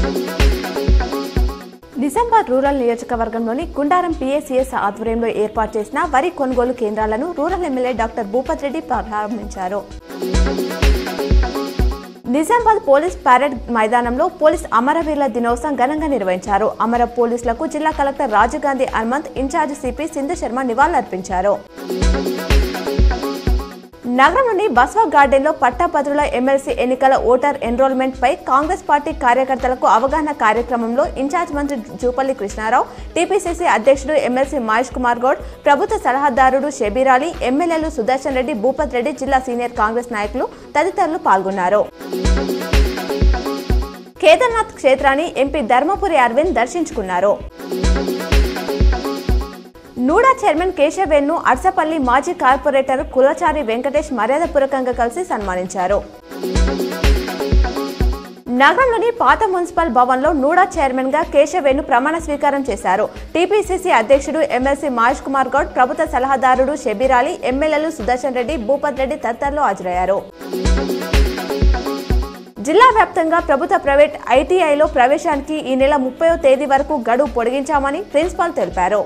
Nizamabad rural నియోజకవర్గంలోని Gundaram PSCS ఆధ్వర్యంలో ఏర్పాటు చేసిన వరి కొనుగోలు కేంద్రాలను rural MLA doctor Bhupath Reddy ప్రారంభించారు నిజామాబాద్ పోలీస్ పరేడ్ మైదానంలో పోలీస్ అమరవీరుల దినోత్సవం ఘనంగా నిర్వహించారు అమర పోలీసులకు జిల్లా collector Rajiv Gandhi Hanumanth in charge CP Sindhu Sharma నివాళులర్పించారు నగరంలోని బస్వా గార్డెన్ లో పట్టభద్రుల ఎమ్మెల్సీ ఎన్నికల ఓటర్ ఎన్రోల్మెంట్ పై కాంగ్రెస్ పార్టీ కార్యకర్తలకు అవగాహన కార్యక్రమంలో ఇన్ఛార్జ్ మంత్రి జూపల్లి కృష్ణారావు టీపీసీసీ అధ్యక్షుడు ఎమ్మెల్సీ మహేష్ కుమార్ గౌడ్ ప్రభుత్వ సలహాదారుడు షబీరాలి ఎమ్మెల్యేలు సుదర్శన్ రెడ్డి భూపత్ రెడ్డి జిల్లా సీనియర్ కాంగ్రెస్ నాయకులు తదితరులు పాల్గొన్నారు కేదార్నాథ్ క్షేత్రాన్ని ఎంపీ ధర్మపురి అరవింద్ దర్శించుకున్నారు నూడా చైర్మన్ కేశవేన్ను అర్సపల్లి మాజీ కార్పొరేటర్ కులచారి వెంకటేష్ మర్యాదపూర్వకంగా కలిసి సన్మానించారు నగరంలోని పాత మున్సిపల్ భవన్లో నూడా చైర్మన్ గా కేశవేను ప్రమాణ స్వీకారం చేశారు టీపీసీసీ అధ్యక్షుడు ఎమ్మెల్సీ మహేష్ కుమార్ గౌడ్ ప్రభుత్వ సలహాదారుడు షబీరాలి ఎమ్మెల్యేలు సుదర్శన్ రెడ్డి భూపత్ రెడ్డి తదితరులు హాజరయ్యారు జిల్లా వ్యాప్తంగా ప్రభుత్వ ప్రైవేట్ ఐటీఐలో ప్రవేశానికి ఈ నెల ముప్పై తేదీ వరకు గడువు పొడిగించామని ప్రిన్సిపాల్ తెలిపారు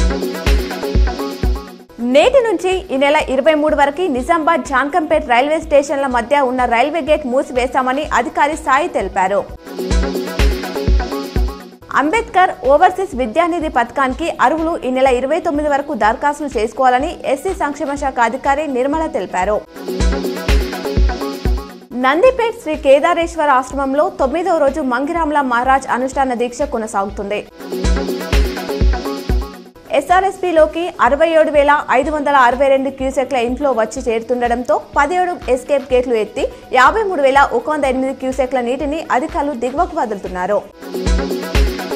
నేటి నుంచి ఈ నెల ఇరవై మూడు వరకు నిజామాబాద్ జాన్కంపేట్ రైల్వే స్టేషన్ల మధ్య ఉన్న రైల్వే గేట్ మూసివేశామని అధికారి సాయి తెలిపారు అంబేద్కర్ ఓవర్సీస్ విద్యానిధి పథకానికి అర్హులు ఈ నెల ఇరవై తొమ్మిది వరకు దరఖాస్తులు చేసుకోవాలని ఎస్సీ సంక్షేమ శాఖ అధికారి నిర్మల తెలిపారు నందిపేట్ శ్రీ కేదారేశ్వర ఆశ్రమంలో తొమ్మిదవ రోజు మంగిరామ్ల మహారాజ్ అనుష్ఠాన దీక్ష కొనసాగుతుంది ఎస్ఆర్ఎస్పీలోకి అరవై ఏడు వేల ఐదు వందల అరవై రెండు క్యూసెక్ల ఇంట్లో వచ్చి చేరుతుండటంతో పదిహేడు ఎస్కేప్ గేట్లు ఎత్తి యాభై మూడు వేల ఒక వంద ఎనిమిది క్యూసెక్ల నీటిని అధికారులు దిగువకు వదులుతున్నారు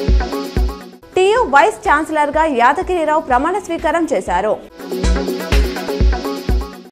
టీయూ వైస్ ఛాన్సలర్ గా యాదగిరిరావు ప్రమాణ స్వీకారం చేశారు